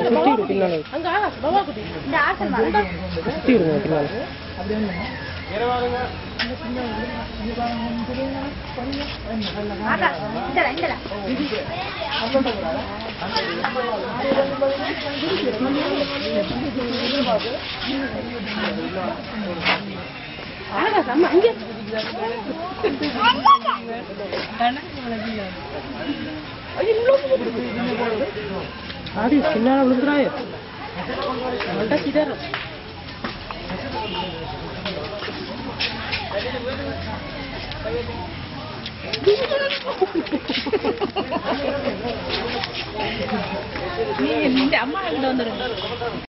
சுத்தி விடு பின்னால சுத்தி விடுங்க பின்னால ஆடி பின்னால விழுந்துறாயோ சிதறும் நீ அம்மா கிட்ட வந்துருங்க